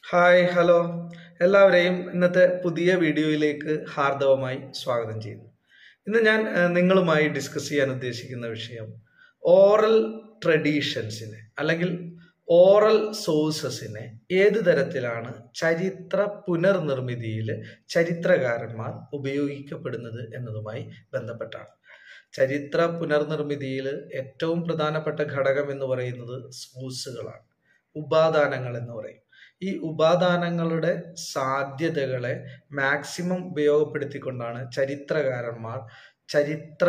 hi hello എല്ലാവരെയും ഇന്നത്തെ പുതിയ വീഡിയോയിലേക്ക് ഹാർദവമായി സ്വാഗതം ചെയ്യുന്നു ഇന്ന് ഞാൻ ഏഹ്, നിങ്ങളുമായി ഡിസ്കസ് ചെയ്യാൻ ഉദ്ദേശിക്കുന്ന വിഷയം ഓറൽ ട്രഡീഷൻസിനെ അല്ലെങ്കിൽ ഓറൽ സോഴ്സസിനെ ഏത് തരത്തിലാണ് ചരിത്ര പുനർനിർമ്മിതിയിൽ ചരിത്രകാരന്മാർ ഉപയോഗിക്കപ്പെടുന്നത് എന്നതുമായി ബന്ധപ്പെട്ടാണ് ചരിത്ര പുനർനിർമ്മിതിയിൽ ഏറ്റവും പ്രധാനപ്പെട്ട ഘടകം എന്ന് പറയുന്നത് സോഴ്സുകളാണ് ഉപാദാനങ്ങൾ എന്ന് പറയും ഈ ഉപാദാനങ്ങളുടെ സാധ്യതകളെ മാക്സിമം ഉപയോഗപ്പെടുത്തിക്കൊണ്ടാണ് ചരിത്രകാരന്മാർ ചരിത്ര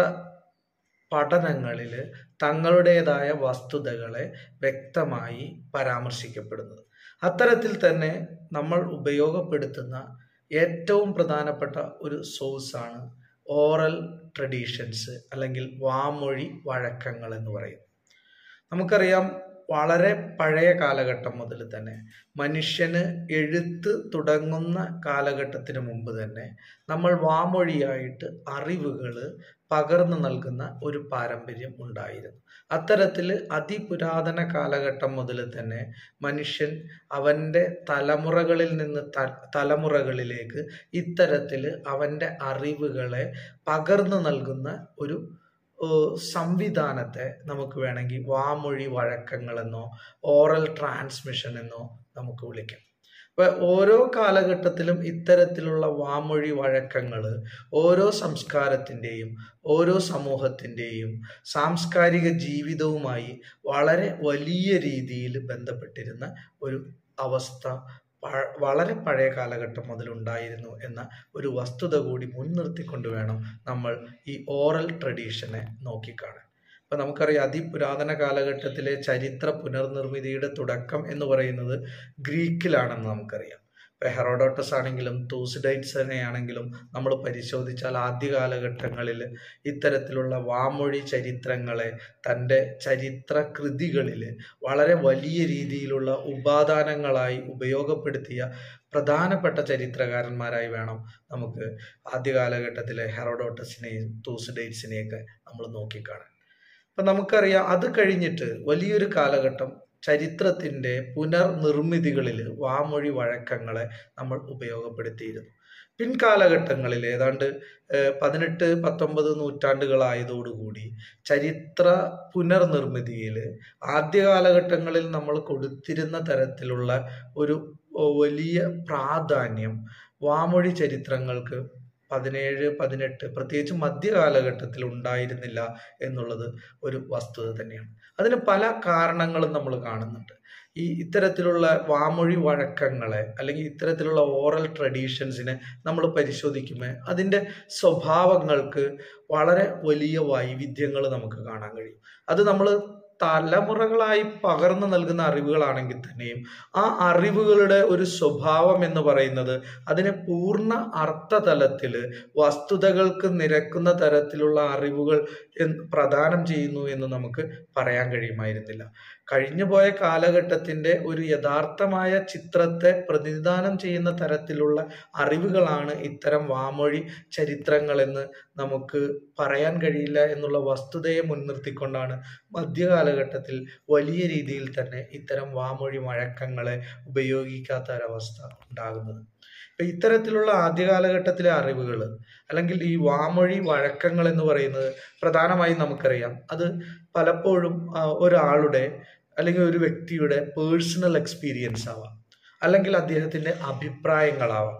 പഠനങ്ങളിൽ തങ്ങളുടേതായ വസ്തുതകളെ വ്യക്തമായി പരാമർശിക്കപ്പെടുന്നത് അത്തരത്തിൽ തന്നെ നമ്മൾ ഉപയോഗപ്പെടുത്തുന്ന ഏറ്റവും പ്രധാനപ്പെട്ട ഒരു സോഴ്സാണ് ഓറൽ ട്രഡീഷൻസ് അല്ലെങ്കിൽ വാമൊഴി വഴക്കങ്ങൾ എന്ന് പറയും നമുക്കറിയാം വളരെ പഴയ കാലഘട്ടം മുതൽ തന്നെ മനുഷ്യന് എഴുത്ത് തുടങ്ങുന്ന കാലഘട്ടത്തിന് മുമ്പ് തന്നെ നമ്മൾ വാമൊഴിയായിട്ട് അറിവുകൾ പകർന്നു നൽകുന്ന ഒരു പാരമ്പര്യം ഉണ്ടായിരുന്നു അത്തരത്തിൽ അതിപുരാതന കാലഘട്ടം മുതൽ തന്നെ മനുഷ്യൻ അവൻ്റെ തലമുറകളിൽ നിന്ന് ത- തലമുറകളിലേക്ക് ഇത്തരത്തിൽ അവൻ്റെ അറിവുകളെ പകർന്നു നൽകുന്ന ഒരു ഏഹ് സംവിധാനത്തെ നമുക്ക് വേണമെങ്കിൽ വാമൊഴി വഴക്കങ്ങളെന്നോ ഓറൽ ട്രാൻസ്മിഷൻ എന്നോ നമുക്ക് വിളിക്കാം അപ്പൊ ഓരോ കാലഘട്ടത്തിലും ഇത്തരത്തിലുള്ള വാമൊഴി വഴക്കങ്ങൾ ഓരോ സംസ്കാരത്തിൻ്റെയും ഓരോ സമൂഹത്തിൻ്റെയും സാംസ്കാരിക ജീവിതവുമായി വളരെ വലിയ രീതിയിൽ ബന്ധപ്പെട്ടിരുന്ന ഒരു അവസ്ഥ പ- വളരെ പഴയ കാലഘട്ടം മുതൽ ഉണ്ടായിരുന്നു എന്ന ഒരു വസ്തുത കൂടി മുൻനിർത്തിക്കൊണ്ട് വേണം നമ്മൾ ഈ ഓറൽ ട്രഡീഷനെ നോക്കിക്കാണാൻ ഇപ്പം നമുക്കറിയാം അതിപുരാതന കാലഘട്ടത്തിലെ ചരിത്ര പുനർനിർമ്മിതിയുടെ തുടക്കം എന്ന് പറയുന്നത് ഗ്രീക്കിലാണെന്ന് നമുക്കറിയാം ഇപ്പം ഹെറോഡോട്ടസ് ആണെങ്കിലും തൂസിഡൈറ്റ്സിനെ ആണെങ്കിലും നമ്മൾ പരിശോധിച്ചാൽ ആദ്യ കാലഘട്ടങ്ങളിൽ ഇത്തരത്തിലുള്ള വാമൊഴി ചരിത്രങ്ങളെ തൻ്റെ ചരിത്ര കൃതികളിൽ വളരെ വലിയ രീതിയിലുള്ള ഉപാദാനങ്ങളായി ഉപയോഗപ്പെടുത്തിയ പ്രധാനപ്പെട്ട ചരിത്രകാരന്മാരായി വേണം നമുക്ക് ആദ്യ കാലഘട്ടത്തിലെ ഹെറോഡോട്ടസിനെയും തൂസിഡൈറ്റ്സിനെയൊക്കെ നമ്മൾ നോക്കിക്കാണാൻ അപ്പം നമുക്കറിയാം അത് കഴിഞ്ഞിട്ട് വലിയൊരു കാലഘട്ടം ചരിത്രത്തിൻ്റെ പുനർനിർമ്മിതികളിൽ വാമൊഴി വഴക്കങ്ങളെ നമ്മൾ ഉപയോഗപ്പെടുത്തിയിരുന്നു പിൻകാലഘട്ടങ്ങളിൽ ഏതാണ്ട് ഏഹ്, പതിനെട്ട് പത്തൊമ്പത് നൂറ്റാണ്ടുകളായതോടുകൂടി ചരിത്ര പുനർനിർമ്മിതിയിൽ ആദ്യ കാലഘട്ടങ്ങളിൽ നമ്മൾ കൊടുത്തിരുന്ന തരത്തിലുള്ള ഒരു ഓ, വലിയ പ്രാധാന്യം വാമൊഴി ചരിത്രങ്ങൾക്ക് പതിനേഴ് പതിനെട്ട് പ്രത്യേകിച്ച് മധ്യകാലഘട്ടത്തിൽ ഉണ്ടായിരുന്നില്ല എന്നുള്ളത് ഒരു വസ്തുത തന്നെയാണ് അതിന് പല കാരണങ്ങളും നമ്മൾ കാണുന്നുണ്ട് ഈ ഇത്തരത്തിലുള്ള വാമൊഴി വഴക്കങ്ങളെ അല്ലെങ്കിൽ ഇത്തരത്തിലുള്ള ഓറൽ ട്രഡീഷൻസിനെ നമ്മൾ പരിശോധിക്കുമ്പോൾ അതിൻ്റെ സ്വഭാവങ്ങൾക്ക് വളരെ വലിയ വൈവിധ്യങ്ങൾ നമുക്ക് കാണാൻ കഴിയും അത് നമ്മൾ തലമുറകളായി പകർന്നു നൽകുന്ന അറിവുകളാണെങ്കിൽ തന്നെയും ആ അറിവുകളുടെ ഒരു സ്വഭാവം എന്ന് പറയുന്നത് അതിനെ പൂർണ്ണ അർത്ഥതലത്തിൽ വസ്തുതകൾക്ക് നിരക്കുന്ന തരത്തിലുള്ള അറിവുകൾ എന്ന് പ്രദാനം ചെയ്യുന്നു എന്ന് നമുക്ക് പറയാൻ കഴിയുമായിരുന്നില്ല കഴിഞ്ഞുപോയ കാലഘട്ടത്തിന്റെ ഒരു യഥാർത്ഥമായ ചിത്രത്തെ പ്രതിനിധാനം ചെയ്യുന്ന തരത്തിലുള്ള അറിവുകളാണ് ഇത്തരം വാമൊഴി ചരിത്രങ്ങളെന്ന് നമുക്ക് പറയാൻ കഴിയില്ല എന്നുള്ള വസ്തുതയെ മുൻനിർത്തിക്കൊണ്ടാണ് മധ്യകാലഘട്ടത്തിൽ വലിയ രീതിയിൽ തന്നെ ഇത്തരം വാമൊഴി വഴക്കങ്ങളെ ഉപയോഗിക്കാത്ത ഒരവസ്ഥ ഉണ്ടാകുന്നത് ഇപ്പൊ ഇത്തരത്തിലുള്ള ആദ്യകാലഘട്ടത്തിലെ അറിവുകൾ അല്ലെങ്കിൽ ഈ വാമൊഴി വഴക്കങ്ങൾ എന്ന് പറയുന്നത് പ്രധാനമായും നമുക്കറിയാം അത് പലപ്പോഴും ആ, ഒരാളുടെ അല്ലെങ്കിൽ ഒരു വ്യക്തിയുടെ പേഴ്സണൽ എക്സ്പീരിയൻസ് ആവാം അല്ലെങ്കിൽ അദ്ദേഹത്തിന്റെ അഭിപ്രായങ്ങളാവാം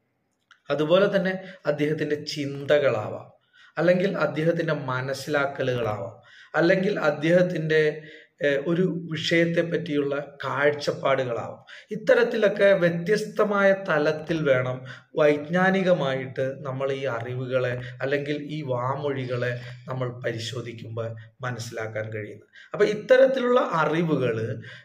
അതുപോലെ തന്നെ അദ്ദേഹത്തിന്റെ ചിന്തകളാവാം അല്ലെങ്കിൽ അദ്ദേഹത്തിന്റെ മനസ്സിലാക്കലുകളാവാം അല്ലെങ്കിൽ അദ്ദേഹത്തിന്റെ ഏഹ്, ഒരു വിഷയത്തെ പറ്റിയുള്ള കാഴ്ചപ്പാടുകളാവാം ഇത്തരത്തിലൊക്കെ വ്യത്യസ്തമായ തലത്തിൽ വേണം വൈജ്ഞാനികമായിട്ട് നമ്മൾ ഈ അറിവുകളെ അല്ലെങ്കിൽ ഈ വാമൊഴികളെ നമ്മൾ പരിശോധിക്കുമ്പോൾ മനസ്സിലാക്കാൻ കഴിയുന്നത് അപ്പം ഇത്തരത്തിലുള്ള അറിവുകൾ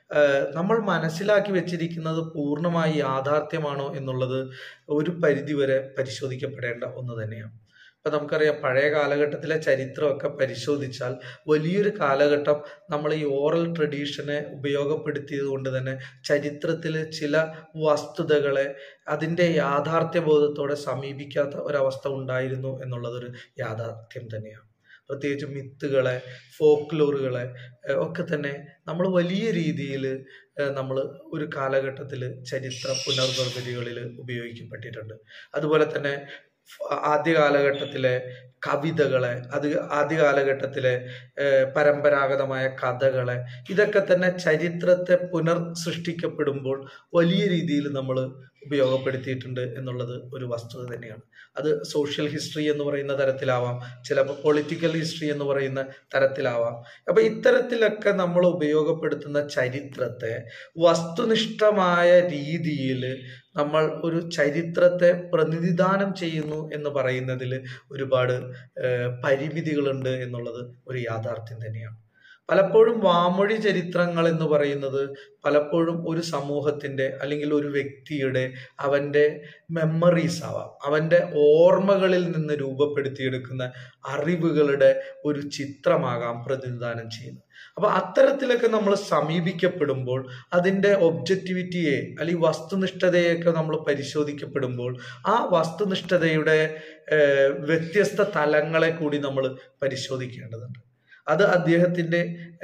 നമ്മൾ മനസ്സിലാക്കി വെച്ചിരിക്കുന്നത് പൂർണ്ണമായി യാഥാർത്ഥ്യമാണോ എന്നുള്ളത് ഒരു പരിധിവരെ പരിശോധിക്കപ്പെടേണ്ട ഒന്ന് തന്നെയാണ് ഇപ്പം നമുക്കറിയാം പഴയ കാലഘട്ടത്തിലെ ചരിത്രമൊക്കെ പരിശോധിച്ചാൽ വലിയൊരു കാലഘട്ടം നമ്മൾ ഈ ഓറൽ ട്രഡീഷനെ ഉപയോഗപ്പെടുത്തിയത് കൊണ്ട് തന്നെ ചരിത്രത്തിൽ ചില വസ്തുതകളെ അതിൻ്റെ യാഥാർത്ഥ്യ ബോധത്തോടെ സമീപിക്കാത്ത ഒരവസ്ഥ ഉണ്ടായിരുന്നു എന്നുള്ളതൊരു യാഥാർത്ഥ്യം തന്നെയാണ് പ്രത്യേകിച്ച് മിത്തുകളെ ഫോക്ലോറുകളെ ഒക്കെ തന്നെ നമ്മൾ വലിയ രീതിയിൽ നമ്മൾ ഒരു കാലഘട്ടത്തിൽ ചരിത്ര പുനർനിർമ്മിതികളിൽ ഉപയോഗിക്കപ്പെട്ടിട്ടുണ്ട് അതുപോലെ തന്നെ ആദ്യ കാലഘട്ടത്തിലെ കവിതകളെ അത് ആദ്യ കാലഘട്ടത്തിലെ പരമ്പരാഗതമായ കഥകളെ ഇതൊക്കെ തന്നെ ചരിത്രത്തെ പുനർ സൃഷ്ടിക്കപ്പെടുമ്പോൾ വലിയ രീതിയിൽ നമ്മൾ ഉപയോഗപ്പെടുത്തിയിട്ടുണ്ട് എന്നുള്ളത് ഒരു വസ്തുത തന്നെയാണ് അത് സോഷ്യൽ ഹിസ്റ്ററി എന്ന് പറയുന്ന തരത്തിലാവാം ചിലപ്പോൾ പൊളിറ്റിക്കൽ ഹിസ്റ്ററി എന്ന് പറയുന്ന തരത്തിലാവാം അപ്പൊ ഇത്തരത്തിലൊക്കെ നമ്മൾ ഉപയോഗപ്പെടുത്തുന്ന ചരിത്രത്തെ വസ്തുനിഷ്ഠമായ രീതിയിൽ നമ്മൾ ഒരു ചരിത്രത്തെ പ്രതിനിധാനം ചെയ്യുന്നു എന്ന് പറയുന്നതിൽ ഒരുപാട് പരിമിതികളുണ്ട് എന്നുള്ളത് ഒരു യാഥാർത്ഥ്യം തന്നെയാണ് പലപ്പോഴും വാമൊഴി ചരിത്രങ്ങൾ എന്ന് പറയുന്നത് പലപ്പോഴും ഒരു സമൂഹത്തിന്റെ അല്ലെങ്കിൽ ഒരു വ്യക്തിയുടെ അവന്റെ മെമ്മറീസ് ആവാം അവന്റെ ഓർമ്മകളിൽ നിന്ന് രൂപപ്പെടുത്തിയെടുക്കുന്ന അറിവുകളുടെ ഒരു ചിത്രമാകാം പ്രതിനിധാനം ചെയ്യുന്നത് അപ്പൊ അത്തരത്തിലൊക്കെ നമ്മൾ സമീപിക്കപ്പെടുമ്പോൾ അതിന്റെ ഒബ്ജക്റ്റിവിറ്റിയെ അല്ലെങ്കിൽ വസ്തുനിഷ്ഠതയൊക്കെ നമ്മൾ പരിശോധിക്കപ്പെടുമ്പോൾ ആ വസ്തുനിഷ്ഠതയുടെ വ്യത്യസ്ത തലങ്ങളെ കൂടി നമ്മൾ പരിശോധിക്കേണ്ടതുണ്ട് അത് അദ്ദേഹത്തിന്റെ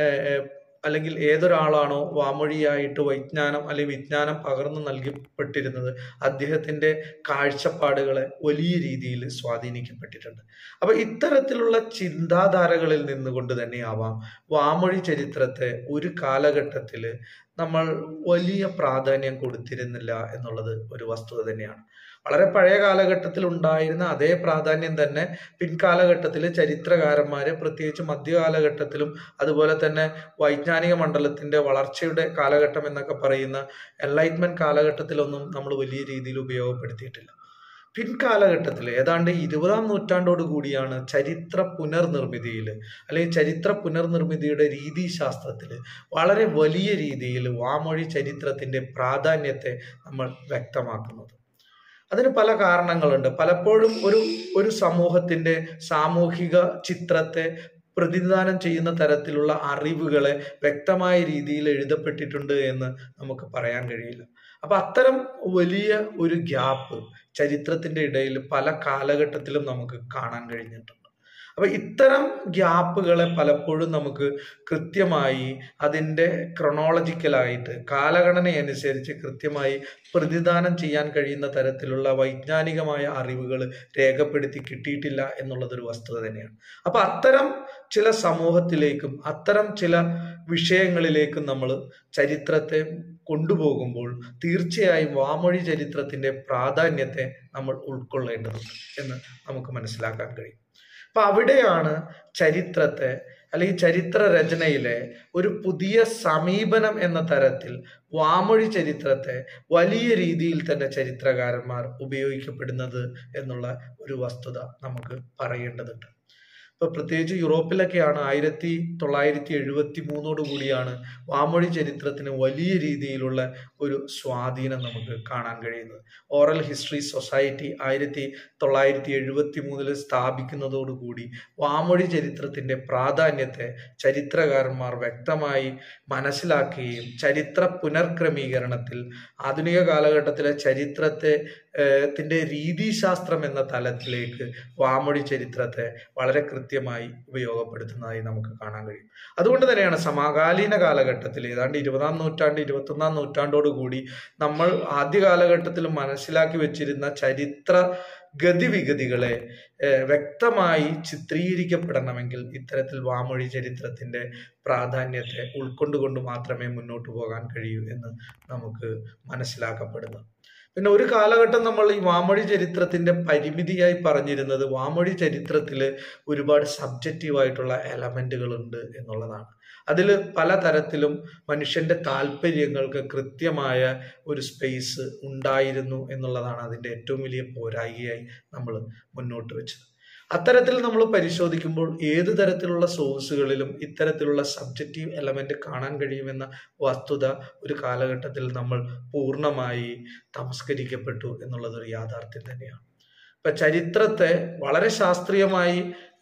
അല്ലെങ്കിൽ ഏതൊരാളാണോ വാമൊഴിയായിട്ട് വൈജ്ഞാനം അല്ലെങ്കിൽ വിജ്ഞാനം പകർന്നു നൽകപ്പെട്ടിരുന്നത് അദ്ദേഹത്തിന്റെ കാഴ്ചപ്പാടുകളെ വലിയ രീതിയിൽ സ്വാധീനിക്കപ്പെട്ടിട്ടുണ്ട് അപ്പൊ ഇത്തരത്തിലുള്ള ചിന്താധാരകളിൽ നിന്നുകൊണ്ട് തന്നെയാവാം വാമൊഴി ചരിത്രത്തെ ഒരു കാലഘട്ടത്തിൽ നമ്മൾ വലിയ പ്രാധാന്യം കൊടുത്തിരുന്നില്ല എന്നുള്ളത് ഒരു വസ്തുത തന്നെയാണ് വളരെ പഴയ കാലഘട്ടത്തിൽ ഉണ്ടായിരുന്ന അതേ പ്രാധാന്യം തന്നെ പിൻകാലഘട്ടത്തിൽ ചരിത്രകാരന്മാര് പ്രത്യേകിച്ച് മധ്യകാലഘട്ടത്തിലും അതുപോലെ തന്നെ വൈജ്ഞാനിക മണ്ഡലത്തിന്റെ വളർച്ചയുടെ കാലഘട്ടം എന്നൊക്കെ പറയുന്ന എൻലൈറ്റ്മെന്റ് കാലഘട്ടത്തിലൊന്നും നമ്മൾ വലിയ രീതിയിൽ ഉപയോഗപ്പെടുത്തിയിട്ടില്ല പിൻകാലഘട്ടത്തിൽ ഏതാണ്ട് ഇരുപതാം നൂറ്റാണ്ടോട് കൂടിയാണ് ചരിത്ര പുനർനിർമ്മിതിയിൽ അല്ലെങ്കിൽ ചരിത്ര പുനർനിർമ്മിതിയുടെ രീതിശാസ്ത്രത്തിൽ വളരെ വലിയ രീതിയിൽ വാമൊഴി ചരിത്രത്തിന്റെ പ്രാധാന്യത്തെ നമ്മൾ വ്യക്തമാക്കുന്നത് അതിന് പല കാരണങ്ങളുണ്ട് പലപ്പോഴും ഒരു ഒരു സമൂഹത്തിന്റെ സാമൂഹിക ചിത്രത്തെ പ്രതിനിധാനം ചെയ്യുന്ന തരത്തിലുള്ള അറിവുകളെ വ്യക്തമായ രീതിയിൽ എഴുതപ്പെട്ടിട്ടുണ്ട് എന്ന് നമുക്ക് പറയാൻ കഴിയില്ല അപ്പൊ അത്തരം വലിയ ഒരു ഗ്യാപ്പ് ചരിത്രത്തിന്റെ ഇടയിൽ പല കാലഘട്ടത്തിലും നമുക്ക് കാണാൻ കഴിഞ്ഞിട്ടുണ്ട് അപ്പൊ ഇത്തരം ഗ്യാപ്പുകളെ പലപ്പോഴും നമുക്ക് കൃത്യമായി അതിൻ്റെ ക്രൊണോളജിക്കലായിട്ട് കാലഗണനയനുസരിച്ച് കൃത്യമായി പ്രതിദാനം ചെയ്യാൻ കഴിയുന്ന തരത്തിലുള്ള വൈജ്ഞാനികമായ അറിവുകൾ രേഖപ്പെടുത്തി കിട്ടിയിട്ടില്ല എന്നുള്ളതൊരു വസ്തുത തന്നെയാണ് അപ്പൊ അത്തരം ചില സമൂഹത്തിലേക്കും അത്തരം ചില വിഷയങ്ങളിലേക്കും നമ്മൾ ചരിത്രത്തെ കൊണ്ടുപോകുമ്പോൾ തീർച്ചയായും വാമൊഴി ചരിത്രത്തിന്റെ പ്രാധാന്യത്തെ നമ്മൾ ഉൾക്കൊള്ളേണ്ടതുണ്ട് എന്ന് നമുക്ക് മനസ്സിലാക്കാൻ കഴിയും അപ്പൊ അവിടെയാണ് ചരിത്രത്തെ അല്ലെങ്കിൽ ചരിത്ര രചനയിലെ ഒരു പുതിയ സമീപനം എന്ന തരത്തിൽ വാമൊഴി ചരിത്രത്തെ വലിയ രീതിയിൽ തന്നെ ചരിത്രകാരന്മാർ ഉപയോഗിക്കപ്പെടുന്നത് എന്നുള്ള ഒരു വസ്തുത നമുക്ക് പറയേണ്ടതുണ്ട് ഇപ്പൊ പ്രത്യേകിച്ച് യൂറോപ്പിലൊക്കെയാണ് ആയിരത്തി തൊള്ളായിരത്തി എഴുപത്തി മൂന്നോട് കൂടിയാണ് വാമൊഴി ചരിത്രത്തിന് വലിയ രീതിയിലുള്ള ഒരു സ്വാധീനം നമുക്ക് കാണാൻ കഴിയുന്നത് ഓറൽ ഹിസ്റ്ററി സൊസൈറ്റി ആയിരത്തി തൊള്ളായിരത്തി എഴുപത്തി മൂന്നില് സ്ഥാപിക്കുന്നതോടുകൂടി വാമൊഴി ചരിത്രത്തിന്റെ പ്രാധാന്യത്തെ ചരിത്രകാരന്മാർ വ്യക്തമായി മനസ്സിലാക്കുകയും ചരിത്ര പുനർക്രമീകരണത്തിൽ ആധുനിക കാലഘട്ടത്തിലെ ചരിത്രത്തെ ത്തിന്റെ രീതിശാസ്ത്രം എന്ന തലത്തിലേക്ക് വാമൊഴി ചരിത്രത്തെ വളരെ കൃത്യമായി ഉപയോഗപ്പെടുത്തുന്നതായി നമുക്ക് കാണാൻ കഴിയും അതുകൊണ്ട് തന്നെയാണ് സമകാലീന കാലഘട്ടത്തിൽ ഏതാണ്ട് ഇരുപതാം നൂറ്റാണ്ട് ഇരുപത്തൊന്നാം നൂറ്റാണ്ടോടുകൂടി നമ്മൾ ആദ്യ കാലഘട്ടത്തിൽ മനസ്സിലാക്കി വെച്ചിരുന്ന ചരിത്ര ഗതിവിഗതികളെ വ്യക്തമായി ചിത്രീകരിക്കപ്പെടണമെങ്കിൽ ഇത്തരത്തിൽ വാമൊഴി ചരിത്രത്തിന്റെ പ്രാധാന്യത്തെ ഉൾക്കൊണ്ടുകൊണ്ട് മാത്രമേ മുന്നോട്ട് പോകാൻ കഴിയൂ എന്ന് നമുക്ക് മനസ്സിലാക്കപ്പെടുന്നു പിന്നെ ഒരു കാലഘട്ടം നമ്മൾ ഈ വാമൊഴി ചരിത്രത്തിന്റെ പരിമിതിയായി പറഞ്ഞിരുന്നത് വാമൊഴി ചരിത്രത്തിൽ ഒരുപാട് സബ്ജക്റ്റീവായിട്ടുള്ള എലമെന്റുകൾ ഉണ്ട് എന്നുള്ളതാണ് അതിൽ പലതരത്തിലും മനുഷ്യന്റെ താല്പര്യങ്ങൾക്ക് കൃത്യമായ ഒരു സ്പേസ് ഉണ്ടായിരുന്നു എന്നുള്ളതാണ് അതിൻ്റെ ഏറ്റവും വലിയ പോരായികയായി നമ്മൾ മുന്നോട്ട് വെച്ചത് അത്തരത്തിൽ നമ്മൾ പരിശോധിക്കുമ്പോൾ ഏത് തരത്തിലുള്ള സോഴ്സുകളിലും ഇത്തരത്തിലുള്ള സബ്ജക്റ്റീവ് എലമെന്റ് കാണാൻ കഴിയുമെന്ന വസ്തുത ഒരു കാലഘട്ടത്തിൽ നമ്മൾ പൂർണ്ണമായി തമസ്കരിക്കപ്പെട്ടു എന്നുള്ളതൊരു യാഥാർത്ഥ്യം തന്നെയാണ് ഇപ്പൊ ചരിത്രത്തെ വളരെ ശാസ്ത്രീയമായി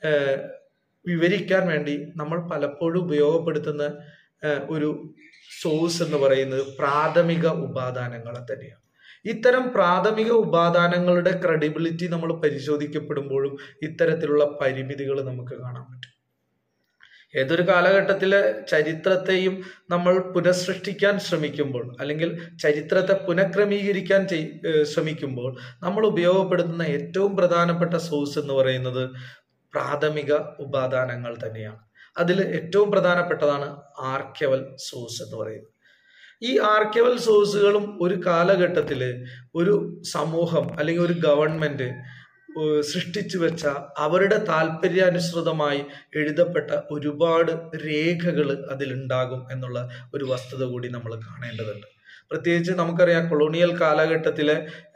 വിവരിക്കാൻ വേണ്ടി നമ്മൾ പലപ്പോഴും ഉപയോഗപ്പെടുത്തുന്ന ഒരു സോഴ്സ് എന്ന് പറയുന്നത് പ്രാഥമിക ഉപാദാനങ്ങളെ തന്നെയാണ് ഇത്തരം പ്രാഥമിക ഉപാദാനങ്ങളുടെ ക്രെഡിബിലിറ്റി നമ്മൾ പരിശോധിക്കപ്പെടുമ്പോഴും ഇത്തരത്തിലുള്ള പരിമിതികൾ നമുക്ക് കാണാൻ പറ്റും ഏതൊരു കാലഘട്ടത്തിലെ ചരിത്രത്തെയും നമ്മൾ പുനഃസൃഷ്ടിക്കാൻ ശ്രമിക്കുമ്പോൾ അല്ലെങ്കിൽ ചരിത്രത്തെ പുനഃക്രമീകരിക്കാൻ ചെയ് ഏഹ് ശ്രമിക്കുമ്പോൾ നമ്മൾ ഉപയോഗപ്പെടുത്തുന്ന ഏറ്റവും പ്രധാനപ്പെട്ട സോഴ്സ് എന്ന് പറയുന്നത് പ്രാഥമിക ഉപാദാനങ്ങൾ തന്നെയാണ് അതിൽ ഏറ്റവും പ്രധാനപ്പെട്ടതാണ് ആർക്കവൽ സോഴ്സ് എന്ന് പറയുന്നത് ഈ ആർക്കവൽ സോഴ്സുകളും ഒരു കാലഘട്ടത്തിൽ ഒരു സമൂഹം അല്ലെങ്കിൽ ഒരു ഗവൺമെന്റ് ഏഹ് സൃഷ്ടിച്ചു വെച്ച അവരുടെ താല്പര്യാനുസൃതമായി എഴുതപ്പെട്ട ഒരുപാട് രേഖകൾ അതിലുണ്ടാകും എന്നുള്ള ഒരു വസ്തുത കൂടി നമ്മൾ കാണേണ്ടതുണ്ട് പ്രത്യേകിച്ച് നമുക്കറിയാം കൊളോണിയൽ കാലഘട്ടത്തിലെ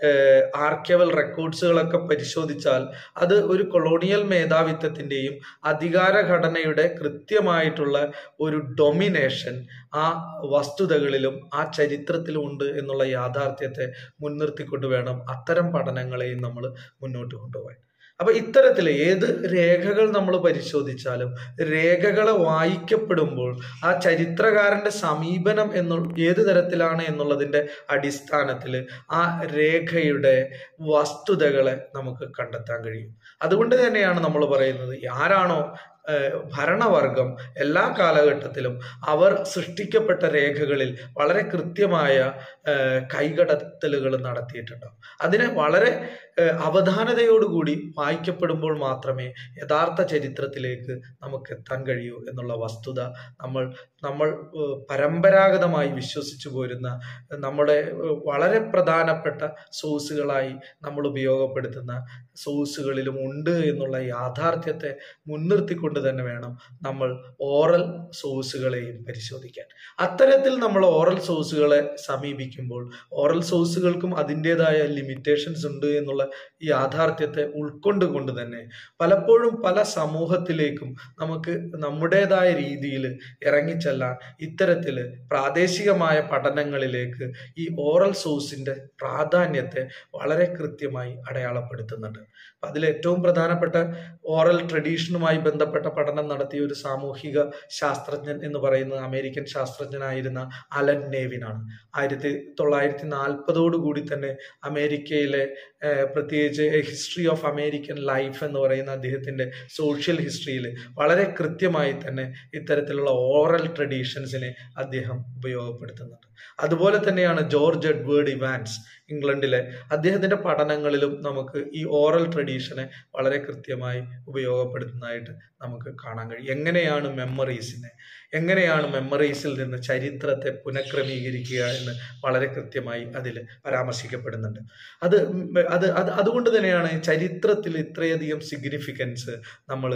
ആർക്കവൽ റെക്കോർഡ്സുകളൊക്കെ പരിശോധിച്ചാൽ അത് ഒരു കൊളോണിയൽ മേധാവിത്വത്തിൻ്റെയും അധികാരഘടനയുടെ കൃത്യമായിട്ടുള്ള ഒരു ഡൊമിനേഷൻ ആ വസ്തുതകളിലും ആ ചരിത്രത്തിലും ഉണ്ട് എന്നുള്ള യാഥാർത്ഥ്യത്തെ മുൻനിർത്തിക്കൊണ്ട് വേണം അത്തരം പഠനങ്ങളെയും നമ്മൾ മുന്നോട്ട് കൊണ്ടുപോകാൻ അപ്പൊ ഇത്തരത്തിൽ ഏത് രേഖകൾ നമ്മൾ പരിശോധിച്ചാലും രേഖകളെ വായിക്കപ്പെടുമ്പോൾ ആ ചരിത്രകാരന്റെ സമീപനം എന്നു ഏത് തരത്തിലാണ് എന്നുള്ളതിന്റെ അടിസ്ഥാനത്തിൽ ആ രേഖയുടെ വസ്തുതകളെ നമുക്ക് കണ്ടെത്താൻ കഴിയും അതുകൊണ്ട് തന്നെയാണ് നമ്മൾ പറയുന്നത് ആരാണോ ഏഹ് ഭരണവർഗം എല്ലാ കാലഘട്ടത്തിലും അവർ സൃഷ്ടിക്കപ്പെട്ട രേഖകളിൽ വളരെ കൃത്യമായ ഏഹ് കൈകടത്തലുകൾ നടത്തിയിട്ടുണ്ടാവും അതിനെ വളരെ ഏഹ് അവധാനതയോടുകൂടി വായിക്കപ്പെടുമ്പോൾ മാത്രമേ യഥാർത്ഥ ചരിത്രത്തിലേക്ക് നമുക്ക് എത്താൻ കഴിയൂ എന്നുള്ള വസ്തുത നമ്മൾ നമ്മൾ ഏഹ് പരമ്പരാഗതമായി വിശ്വസിച്ചു പോരുന്ന നമ്മുടെ ഏഹ് വളരെ പ്രധാനപ്പെട്ട സോഴ്സുകളായി നമ്മൾ ഉപയോഗപ്പെടുത്തുന്ന സോഴ്സുകളിലും ഉണ്ട് എന്നുള്ള യാഥാർത്ഥ്യത്തെ മുൻനിർത്തിക്കൊണ്ട് തന്നെ വേണം നമ്മൾ ഓറൽ സോഴ്സുകളെയും പരിശോധിക്കാൻ അത്തരത്തിൽ നമ്മൾ ഓറൽ സോഴ്സുകളെ സമീപിക്കുമ്പോൾ ഓറൽ സോഴ്സുകൾക്കും അതിൻ്റെതായ ലിമിറ്റേഷൻസ് ഉണ്ട് എന്നുള്ള ഈ യാഥാർത്ഥ്യത്തെ ഉൾക്കൊണ്ടുകൊണ്ട് തന്നെ പലപ്പോഴും പല സമൂഹത്തിലേക്കും നമുക്ക് നമ്മുടേതായ രീതിയിൽ ഇറങ്ങിച്ചെല്ലാൻ ഇത്തരത്തിൽ പ്രാദേശികമായ പഠനങ്ങളിലേക്ക് ഈ ഓറൽ സോഴ്സിന്റെ പ്രാധാന്യത്തെ വളരെ കൃത്യമായി അടയാളപ്പെടുത്തുന്നുണ്ട് അപ്പൊ അതിൽ ഏറ്റവും പ്രധാനപ്പെട്ട ഓറൽ ട്രഡീഷനുമായി ബന്ധപ്പെട്ട പഠനം നടത്തിയ ഒരു സാമൂഹിക ശാസ്ത്രജ്ഞൻ എന്ന് പറയുന്നത് അമേരിക്കൻ ശാസ്ത്രജ്ഞനായിരുന്ന അലൻ നേവിനാണ് ആയിരത്തി തൊള്ളായിരത്തി നാൽപ്പതോടു കൂടി തന്നെ അമേരിക്കയിലെ ഏഹ്, പ്രത്യേകിച്ച് ഹിസ്റ്ററി ഓഫ് അമേരിക്കൻ ലൈഫ് എന്ന് പറയുന്ന അദ്ദേഹത്തിന്റെ സോഷ്യൽ ഹിസ്റ്ററിയിൽ വളരെ കൃത്യമായി തന്നെ ഇത്തരത്തിലുള്ള ഓറൽ ട്രഡീഷൻസിനെ അദ്ദേഹം ഉപയോഗപ്പെടുത്തുന്നുണ്ട് അതുപോലെ തന്നെയാണ് ജോർജ് എഡ്വേർഡ് ഇവാൻസ് ഇംഗ്ലണ്ടിലെ അദ്ദേഹത്തിന്റെ പഠനങ്ങളിലും നമുക്ക് ഈ ഓറൽ ട്രഡീഷനെ വളരെ കൃത്യമായി ഉപയോഗപ്പെടുത്തുന്നതായിട്ട് നമുക്ക് കാണാൻ കഴിയും എങ്ങനെയാണ് മെമ്മറീസിനെ എങ്ങനെയാണ് മെമ്മറീസിൽ നിന്ന് ചരിത്രത്തെ പുനഃക്രമീകരിക്കുക എന്ന് വളരെ കൃത്യമായി അതിൽ പരാമർശിക്കപ്പെടുന്നുണ്ട് അത് ഉം അത് അത് അതുകൊണ്ട് തന്നെയാണ് ചരിത്രത്തിൽ ഇത്രയധികം സിഗ്നിഫിക്കൻസ് നമ്മൾ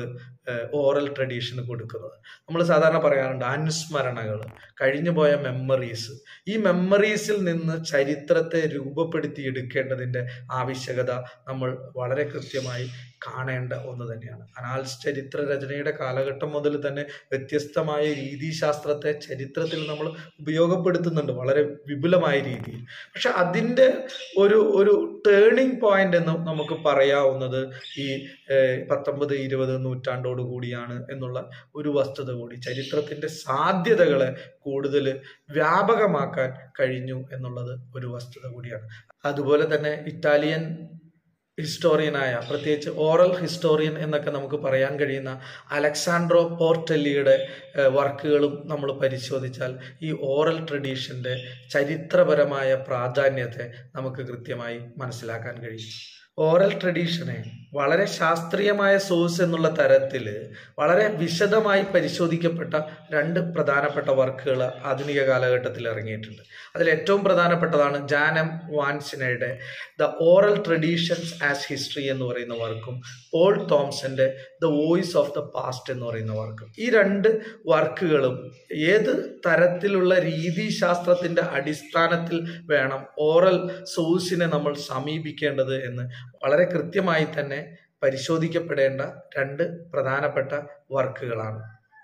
ഓറൽ ട്രഡീഷന് കൊടുക്കുന്നത് നമ്മൾ സാധാരണ പറയാറുണ്ട് അനുസ്മരണകൾ കഴിഞ്ഞുപോയ മെമ്മറീസ് ഈ മെമ്മറീസിൽ നിന്ന് ചരിത്രത്തെ രൂപപ്പെടുത്തി എടുക്കേണ്ടതിൻ്റെ ആവശ്യകത നമ്മൾ വളരെ കൃത്യമായി കാണേണ്ട ഒന്ന് തന്നെയാണ് അനാൽസ് ചരിത്ര രചനയുടെ കാലഘട്ടം മുതൽ തന്നെ വ്യത്യസ്തമായ രീതിശാസ്ത്രത്തെ ചരിത്രത്തിൽ നമ്മൾ ഉപയോഗപ്പെടുത്തുന്നുണ്ട് വളരെ വിപുലമായ രീതിയിൽ പക്ഷെ അതിൻ്റെ ഒരു ഒരു ടേണിംഗ് പോയിന്റ് എന്ന് നമുക്ക് പറയാവുന്നത് ഈ ഏഹ്, പത്തൊമ്പത് ഇരുപത് നൂറ്റാണ്ടോട് കൂടിയാണ് എന്നുള്ള ഒരു വസ്തുത കൂടി ചരിത്രത്തിന്റെ സാധ്യതകളെ കൂടുതൽ വ്യാപകമാക്കാൻ കഴിഞ്ഞു എന്നുള്ളത് ഒരു വസ്തുത കൂടിയാണ് അതുപോലെ തന്നെ ഇറ്റാലിയൻ ഹിസ്റ്റോറിയനായ പ്രത്യേകിച്ച് ഓറൽ ഹിസ്റ്റോറിയൻ എന്നൊക്കെ നമുക്ക് പറയാൻ കഴിയുന്ന അലക്സാൻഡ്രോ പോർട്ടല്ലിയുടെ ഏഹ്, വർക്കുകളും നമ്മൾ പരിശോധിച്ചാൽ ഈ ഓറൽ ട്രഡീഷന്റെ ചരിത്രപരമായ പ്രാധാന്യത്തെ നമുക്ക് കൃത്യമായി മനസ്സിലാക്കാൻ കഴിയും ഓറൽ ട്രഡീഷനെ വളരെ ശാസ്ത്രീയമായ സോഴ്സ് എന്നുള്ള തരത്തിൽ വളരെ വിശദമായി പരിശോധിക്കപ്പെട്ട രണ്ട് പ്രധാനപ്പെട്ട വർക്കുകൾ ആധുനിക കാലഘട്ടത്തിൽ ഇറങ്ങിയിട്ടുണ്ട് അതിൽ ഏറ്റവും പ്രധാനപ്പെട്ടതാണ് ജാനം വാൻസിനയുടെ the oral traditions as history എന്ന് പറയുന്ന വർക്കും പോൾ തോംസന്റെ the voice of the past എന്ന് പറയുന്ന വർക്കും ഈ രണ്ട് വർക്കുകളും ഏത് തരത്തിലുള്ള രീതിശാസ്ത്രത്തിന്റെ അടിസ്ഥാനത്തിൽ വേണം ഓറൽ സോഴ്സിനെ നമ്മൾ സമീപിക്കേണ്ടത് എന്ന് വളരെ കൃത്യമായി തന്നെ പരിശോധിക്കപ്പെടേണ്ട രണ്ട് പ്രധാനപ്പെട്ട വർക്കുകളാണ്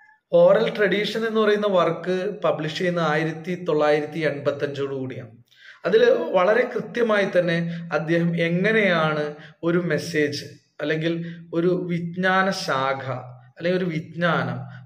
ഓറൽ ട്രഡീഷൻ എന്ന് പറയുന്ന വർക്ക് പബ്ലിഷ് ചെയ്യുന്ന ആയിരത്തി തൊള്ളായിരത്തി എൺപത്തി അഞ്ചോട് കൂടിയാണ് അതിൽ വളരെ കൃത്യമായി തന്നെ അദ്ദേഹം എങ്ങനെയാണ് ഒരു മെസ്സേജ് അല്ലെങ്കിൽ ഒരു വിജ്ഞാന ശാഖ അല്ലെങ്കിൽ ഒരു വിജ്ഞാനം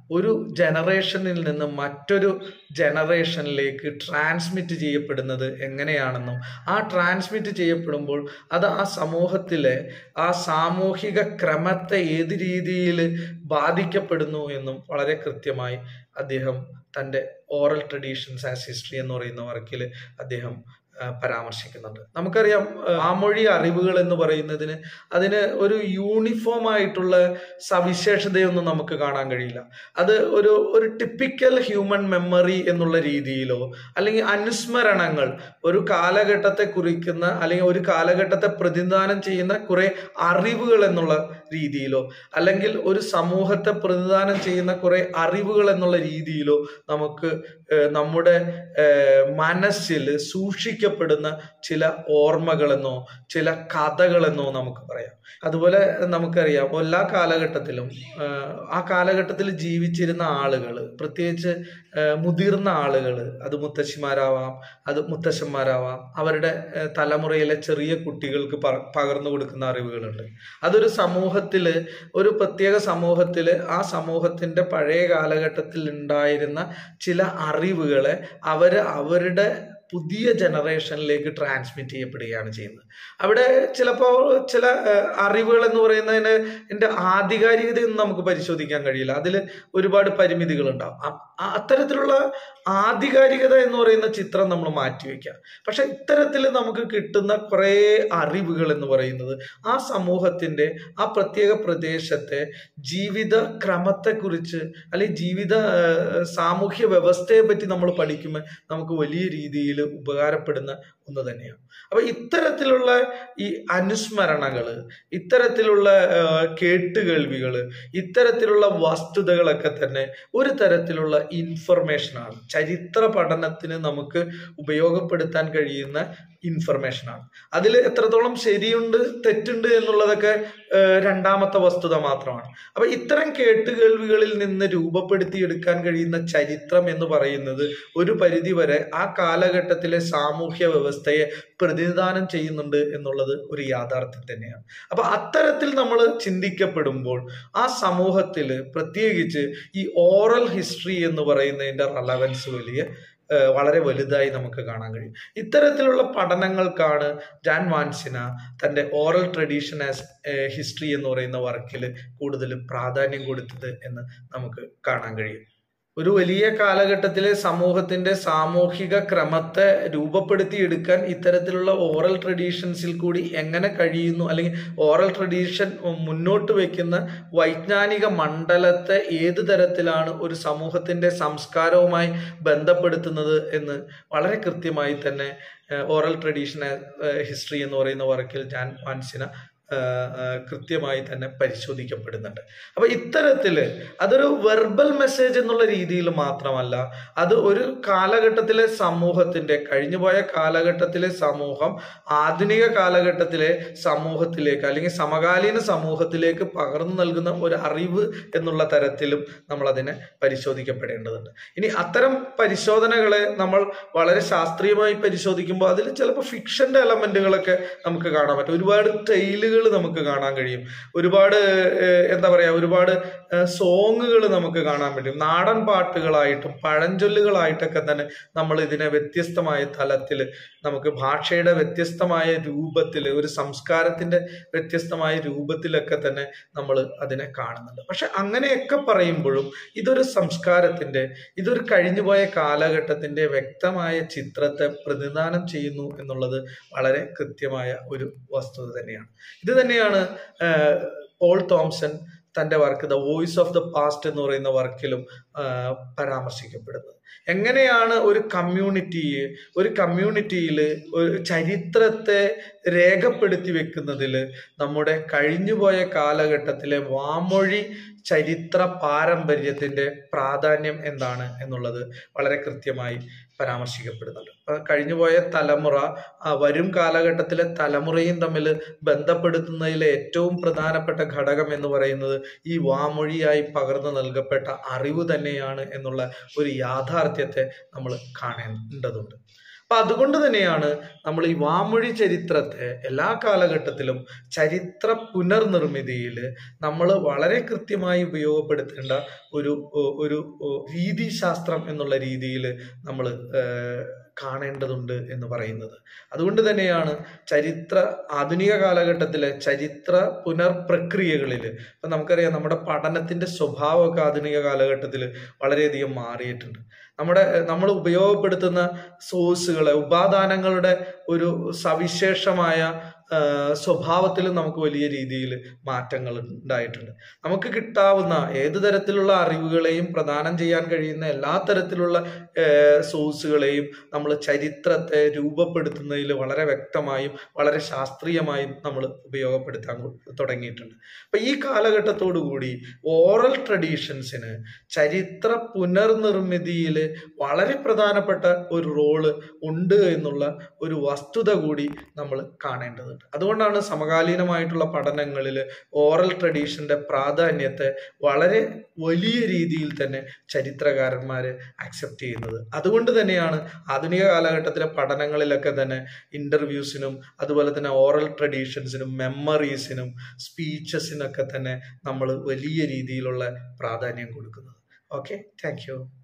ഒരു ജനറേഷനിൽ നിന്ന് മറ്റൊരു ജനറേഷനിലേക്ക് ട്രാൻസ്മിറ്റ് ചെയ്യപ്പെടുന്നത് എങ്ങനെയാണെന്നും ആ ട്രാൻസ്മിറ്റ് ചെയ്യപ്പെടുമ്പോൾ അത് ആ സമൂഹത്തിലെ ആ സാമൂഹിക ക്രമത്തെ ഏത് രീതിയിൽ ബാധിക്കപ്പെടുന്നു എന്നും വളരെ കൃത്യമായി അദ്ദേഹം തൻ്റെ ഓറൽ ട്രഡീഷൻസ് ആസ് ഹിസ്റ്ററി എന്ന് പറയുന്ന വർക്കിൽ അദ്ദേഹം ആ, പരാമർശിക്കുന്നുണ്ട് നമുക്കറിയാം ആ, ആമൊഴി അറിവുകൾ എന്ന് പറയുന്നതിന് അതിന് ഒരു യൂണിഫോം ആയിട്ടുള്ള സവിശേഷതയൊന്നും നമുക്ക് കാണാൻ കഴിയില്ല അത് ഒരു ഒരു ടിപ്പിക്കൽ ഹ്യൂമൻ മെമ്മറി എന്നുള്ള രീതിയിലോ അല്ലെങ്കിൽ അനുസ്മരണങ്ങൾ ഒരു കാലഘട്ടത്തെ കുറിക്കുന്ന അല്ലെങ്കിൽ ഒരു കാലഘട്ടത്തെ പ്രതിനിധാനം ചെയ്യുന്ന കുറെ അറിവുകൾ എന്നുള്ള രീതിയിലോ അല്ലെങ്കിൽ ഒരു സമൂഹത്തെ പ്രതിനിധാനം ചെയ്യുന്ന കുറെ അറിവുകൾ എന്നുള്ള രീതിയിലോ നമുക്ക് ഏഹ്, നമ്മുടെ ഏഹ്, മനസ്സിൽ സൂക്ഷിക്കപ്പെടുന്ന ചില ഓർമ്മകളെന്നോ ചില കഥകളെന്നോ നമുക്ക് പറയാം അതുപോലെ നമുക്കറിയാം എല്ലാ കാലഘട്ടത്തിലും ആഹ്, ആ കാലഘട്ടത്തിൽ ജീവിച്ചിരുന്ന ആളുകൾ പ്രത്യേകിച്ച് ആഹ്, മുതിർന്ന ആളുകൾ അത് മുത്തശ്ശിമാരാവാം അത് മുത്തശ്ശന്മാരാവാം അവരുടെ ആഹ്, തലമുറയിലെ ചെറിയ കുട്ടികൾക്ക് പ- പകർന്നു കൊടുക്കുന്ന അറിവുകളുണ്ട് അതൊരു സമൂഹത്തിൽ ഒരു പ്രത്യേക സമൂഹത്തിൽ ആ സമൂഹത്തിന്റെ പഴയ കാലഘട്ടത്തിൽ ഉണ്ടായിരുന്ന ചില അറിവുകളെ അവര് അവരുടെ പുതിയ ജനറേഷനിലേക്ക് ട്രാൻസ്മിറ്റ് ചെയ്യപ്പെടുകയാണ് ചെയ്യുന്നത് അവിടെ ചിലപ്പോൾ ചില ഏഹ്, അറിവുകൾ എന്ന് പറയുന്നതിന് എൻ്റെ ആധികാരികതയൊന്നും നമുക്ക് പരിശോധിക്കാൻ കഴിയില്ല അതിൽ ഒരുപാട് പരിമിതികൾ ഉണ്ടാവും അ- അ- അത്തരത്തിലുള്ള ആധികാരികത എന്ന് പറയുന്ന ചിത്രം നമ്മൾ മാറ്റിവെക്കുക പക്ഷെ ഇത്തരത്തിൽ നമുക്ക് കിട്ടുന്ന കുറേ അറിവുകൾ എന്ന് പറയുന്നത് ആ സമൂഹത്തിന്റെ ആ പ്രത്യേക പ്രദേശത്തെ ജീവിത ക്രമത്തെക്കുറിച്ച് അല്ലെങ്കിൽ ജീവിത ഏഹ്, സാമൂഹ്യ വ്യവസ്ഥയെ പറ്റി നമ്മൾ പഠിക്കുമ്പോൾ നമുക്ക് വലിയ രീതിയിൽ ഉപകാരപ്പെടുന്ന ഒന്ന് തന്നെയാണ് അപ്പൊ ഇത്തരത്തിലുള്ള ഈ അനുസ്മരണകള് ഇത്തരത്തിലുള്ള ഏഹ്, കേട്ടുകേൾവികള് ഇത്തരത്തിലുള്ള വസ്തുതകളൊക്കെ തന്നെ ഒരു തരത്തിലുള്ള ഇൻഫർമേഷനാണ് ചരിത്ര പഠനത്തിന് നമുക്ക് ഉപയോഗപ്പെടുത്താൻ കഴിയുന്ന ഇൻഫർമേഷനാണ് അതിൽ എത്രത്തോളം ശരിയുണ്ട് തെറ്റുണ്ട് എന്നുള്ളതൊക്കെ ഏഹ്, രണ്ടാമത്തെ വസ്തുത മാത്രമാണ് അപ്പൊ ഇത്തരം കേട്ടുകേൾവികളിൽ നിന്ന് രൂപപ്പെടുത്തിയെടുക്കാൻ കഴിയുന്ന ചരിത്രം എന്ന് പറയുന്നത് ഒരു പരിധിവരെ ആ കാലഘട്ടത്തിലെ സാമൂഹ്യ വ്യവസ്ഥയെ പ്രതിനിധാനം ചെയ്യുന്നുണ്ട് എന്നുള്ളത് ഒരു യാഥാർത്ഥ്യം തന്നെയാണ് അപ്പൊ അത്തരത്തിൽ നമ്മൾ ചിന്തിക്കപ്പെടുമ്പോൾ ആ സമൂഹത്തിൽ പ്രത്യേകിച്ച് ഈ ഓറൽ ഹിസ്റ്ററി എന്ന് പറയുന്നതിന്റെ റലവൻസ് വലിയ ഏഹ് വളരെ വലുതായി നമുക്ക് കാണാൻ കഴിയും ഇത്തരത്തിലുള്ള പഠനങ്ങൾക്കാണ് ജാൻ വാൻസിന തന്റെ ഓറൽ ട്രഡീഷൻ ആസ് ഹിസ്റ്ററി എന്ന് പറയുന്ന വർക്കിൽ കൂടുതൽ പ്രാധാന്യം കൊടുത്തത് എന്ന് നമുക്ക് കാണാൻ കഴിയും ഒരു വലിയ കാലഘട്ടത്തിലെ സമൂഹത്തിന്റെ സാമൂഹിക ക്രമത്തെ രൂപപ്പെടുത്തിയെടുക്കാൻ ഇത്തരത്തിലുള്ള ഓറൽ ട്രഡീഷൻസിൽ കൂടി എങ്ങനെ കഴിയുന്നു അല്ലെങ്കിൽ ഓറൽ ട്രഡീഷൻ മുന്നോട്ട് വെക്കുന്ന വൈജ്ഞാനിക മണ്ഡലത്തെ ഏത് തരത്തിലാണ് ഒരു സമൂഹത്തിന്റെ സംസ്കാരവുമായി ബന്ധപ്പെടുത്തുന്നത് എന്ന് വളരെ കൃത്യമായി തന്നെ ഓറൽ ട്രഡീഷൻ ഹിസ്റ്ററി എന്ന് പറയുന്ന വർക്കിൽ ജാൻ വാൻസിന ആഹ് ആഹ് കൃത്യമായി തന്നെ പരിശോധിക്കപ്പെടുന്നുണ്ട് അപ്പൊ ഇത്തരത്തില് അതൊരു വെർബൽ മെസ്സേജ് എന്നുള്ള രീതിയിൽ മാത്രമല്ല അത് ഒരു കാലഘട്ടത്തിലെ സമൂഹത്തിന്റെ കഴിഞ്ഞുപോയ കാലഘട്ടത്തിലെ സമൂഹം ആധുനിക കാലഘട്ടത്തിലെ സമൂഹത്തിലേക്ക് അല്ലെങ്കിൽ സമകാലീന സമൂഹത്തിലേക്ക് പകർന്നു നൽകുന്ന ഒരു അറിവ് എന്നുള്ള തരത്തിലും നമ്മൾ അതിനെ പരിശോധിക്കപ്പെടേണ്ടതുണ്ട് ഇനി അത്തരം പരിശോധനകളെ നമ്മൾ വളരെ ശാസ്ത്രീയമായി പരിശോധിക്കുമ്പോൾ അതിൽ ചിലപ്പോൾ ഫിക്ഷന്റെ എലമെന്റുകളൊക്കെ നമുക്ക് കാണാൻ പറ്റും ഒരുപാട് ടെയിലുകൾ നമുക്ക് കാണാൻ കഴിയും ഒരുപാട് ഏഹ്, എന്താ പറയാ ഒരുപാട് സോങ്ങുകൾ നമുക്ക് കാണാൻ പറ്റും നാടൻ പാട്ടുകളായിട്ടും പഴഞ്ചൊല്ലുകളായിട്ടൊക്കെ തന്നെ നമ്മൾ ഇതിനെ വ്യത്യസ്തമായ തലത്തിൽ നമുക്ക് ഭാഷയുടെ വ്യത്യസ്തമായ രൂപത്തിൽ ഒരു സംസ്കാരത്തിന്റെ വ്യത്യസ്തമായ രൂപത്തിലൊക്കെ തന്നെ നമ്മൾ അതിനെ കാണുന്നുണ്ട് പക്ഷെ അങ്ങനെയൊക്കെ പറയുമ്പോഴും ഇതൊരു സംസ്കാരത്തിന്റെ ഇതൊരു കഴിഞ്ഞുപോയ കാലഘട്ടത്തിന്റെ വ്യക്തമായ ചിത്രത്തെ പ്രതിനിധാനം ചെയ്യുന്നു എന്നുള്ളത് വളരെ കൃത്യമായ ഒരു വസ്തുത തന്നെയാണ് ഇത് തന്നെയാണ് ആഹ്, പോൾ തോംസൺ തന്റെ work the voice of the past എന്ന് പറയുന്ന വർക്കിലും ആഹ്, പരാമർശിക്കപ്പെടുന്നത് എങ്ങനെയാണ് ഒരു കമ്മ്യൂണിറ്റിയെ ഒരു കമ്മ്യൂണിറ്റിയിൽ ഒരു ചരിത്രത്തെ രേഖപ്പെടുത്തി വെക്കുന്നതിൽ നമ്മുടെ കഴിഞ്ഞുപോയ കാലഘട്ടത്തിലെ വാമൊഴി ചരിത്ര പാരമ്പര്യത്തിന്റെ പ്രാധാന്യം എന്താണ് എന്നുള്ളത് വളരെ കൃത്യമായി പരാമർശിക്കപ്പെടുന്നുണ്ട് അപ്പൊ കഴിഞ്ഞുപോയ തലമുറ ആ വരും കാലഘട്ടത്തിലെ തലമുറയും തമ്മിൽ ബന്ധപ്പെടുത്തുന്നതിലെ ഏറ്റവും പ്രധാനപ്പെട്ട ഘടകം എന്ന് പറയുന്നത് ഈ വാമൊഴിയായി പകർന്നു നൽകപ്പെട്ട അറിവ് തന്നെയാണ് എന്നുള്ള ഒരു യാഥാർത്ഥ്യത്തെ നമ്മൾ കാണേണ്ടതുണ്ട് അപ്പൊ അതുകൊണ്ട് തന്നെയാണ് നമ്മൾ ഈ വാമൊഴി ചരിത്രത്തെ എല്ലാ കാലഘട്ടത്തിലും ചരിത്ര പുനർനിർമ്മിതിയിൽ നമ്മൾ വളരെ കൃത്യമായി ഉപയോഗപ്പെടുത്തേണ്ട ഒരു ഒരു രീതിശാസ്ത്രം എന്നുള്ള രീതിയിൽ നമ്മൾ കാണേണ്ടതുണ്ട് എന്ന് പറയുന്നത് അതുകൊണ്ട് തന്നെയാണ് ചരിത്ര ആധുനിക കാലഘട്ടത്തിലെ ചരിത്ര പുനർപ്രക്രിയകളിൽ ഇപ്പൊ നമുക്കറിയാം നമ്മുടെ പഠനത്തിന്റെ സ്വഭാവമൊക്കെ ആധുനിക കാലഘട്ടത്തിൽ വളരെയധികം മാറിയിട്ടുണ്ട് നമ്മുടെ നമ്മൾ ഉപയോഗപ്പെടുത്തുന്ന സോഴ്സുകളെ ഉപാദാനങ്ങളുടെ ഒരു സവിശേഷമായ സ്വഭാവത്തിലും നമുക്ക് വലിയ രീതിയിൽ മാറ്റങ്ങൾ ഉണ്ടായിട്ടുണ്ട് നമുക്ക് കിട്ടാവുന്ന ഏത് തരത്തിലുള്ള അറിവുകളെയും പ്രദാനം ചെയ്യാൻ കഴിയുന്ന എല്ലാ തരത്തിലുള്ള സോഴ്സുകളെയും നമ്മൾ ചരിത്രത്തെ രൂപപ്പെടുത്തുന്നതിൽ വളരെ വ്യക്തമായും വളരെ ശാസ്ത്രീയമായും നമ്മൾ ഉപയോഗപ്പെടുത്താൻ തുടങ്ങിയിട്ടുണ്ട് അപ്പൊ ഈ കാലഘട്ടത്തോടു കൂടി ഓറൽ ട്രഡീഷൻസിന് ചരിത്ര പുനർനിർമ്മിതിയിൽ വളരെ പ്രധാനപ്പെട്ട ഒരു റോള് ഉണ്ട് എന്നുള്ള ഒരു വസ്തുത കൂടി നമ്മൾ കാണേണ്ടതുണ്ട് അതുകൊണ്ടാണ് സമകാലീനമായിട്ടുള്ള പഠനങ്ങളിൽ ഓറൽ ട്രഡീഷന്റെ പ്രാധാന്യത്തെ വളരെ വലിയ രീതിയിൽ തന്നെ ചരിത്രകാരന്മാര് അക്സെപ്റ്റ് ചെയ്യുന്നത് അതുകൊണ്ട് തന്നെയാണ് ആധുനിക കാലഘട്ടത്തിലെ പഠനങ്ങളിലൊക്കെ തന്നെ ഇന്റർവ്യൂസിനും അതുപോലെ തന്നെ ഓറൽ ട്രഡീഷൻസിനും മെമ്മറീസിനും സ്പീച്ചസിനൊക്കെ തന്നെ നമ്മൾ വലിയ രീതിയിലുള്ള പ്രാധാന്യം കൊടുക്കുന്നത് ഓക്കെ താങ്ക്